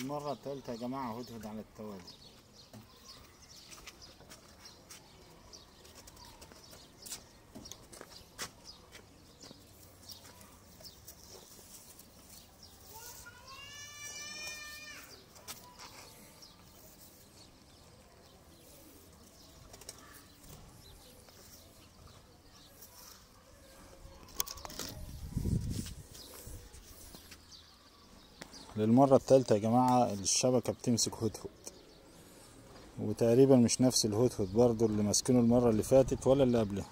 المرة التالتة يا جماعة هدهد على التوالي للمرة التالتة يا جماعة الشبكة بتمسك هدهد وتقريبا مش نفس الهدهد برضو اللي ماسكينه المرة اللي فاتت ولا اللي قبلها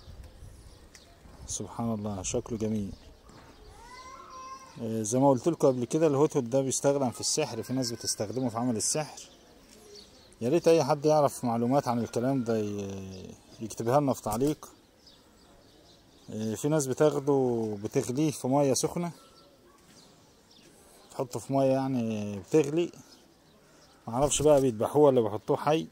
سبحان الله شكله جميل آه، زي ما قلت لكم قبل كده الهدهد ده بيستخدم في السحر في ناس بتستخدمه في عمل السحر يا ريت اي حد يعرف معلومات عن الكلام ده ي- يكتبها لنا في تعليق آه، في ناس بتاخده بتغليه في ميه سخنه تحطه في ميه يعني بتغلي معرفش بقى بيذبحوه ولا بيحطوه حي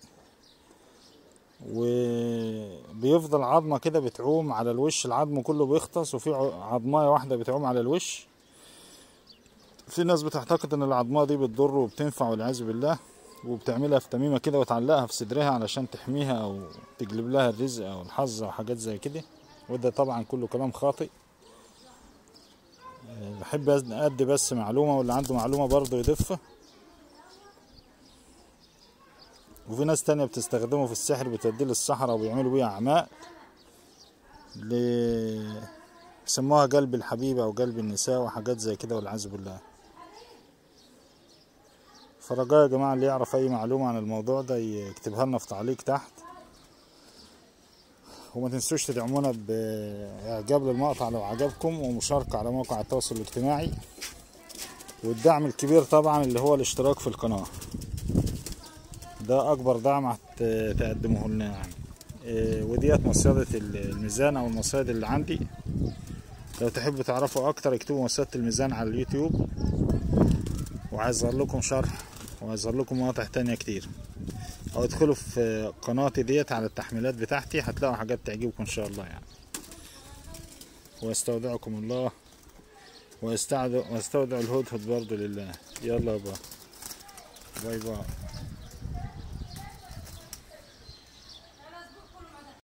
وبيفضل عظمه كده بتعوم على الوش العظم كله بيغطس وفي ع- عظمايه واحده بتعوم على الوش في ناس بتعتقد ان العظمه دي بتضر وبتنفع والعياذ بالله وبتعملها في تميمه كده وتعلقها في صدرها علشان تحميها او تجلب لها الرزق او الحظ او حاجات زي كده وده طبعا كله كلام خاطئ بحب أز- ادي بس معلومه واللي عنده معلومه برضه يضيفها وفي ناس تانية بتستخدمه في السحر بتوديه للصحراء وبيعملوا بيه اعماق ل يسموها قلب الحبيب او قلب النساء وحاجات زي كده والعياذ بالله فرجاء يا جماعه اللي يعرف اي معلومه عن الموضوع ده يكتبها لنا في تعليق تحت وما تنسوش تدعمونا باعجاب للمقطع لو عجبكم ومشاركة على موقع التواصل الاجتماعي والدعم الكبير طبعا اللي هو الاشتراك في القناة ده اكبر دعم هتقدموه لنا يعني إيه، وديت مصيدة الميزان او المصايد اللي عندي لو تحبوا تعرفوا اكتر اكتبوا مصيدة الميزان على اليوتيوب وهيظهر لكم شرح وهيظهر لكم مقاطع تانية كتير او ادخلوا في قناتي ديت على التحميلات بتاعتي هتلاقوا حاجات تعجبكم ان شاء الله يعني واستودعكم الله واستودع واستودع الهدهد برضو لله يلا بقى باي باي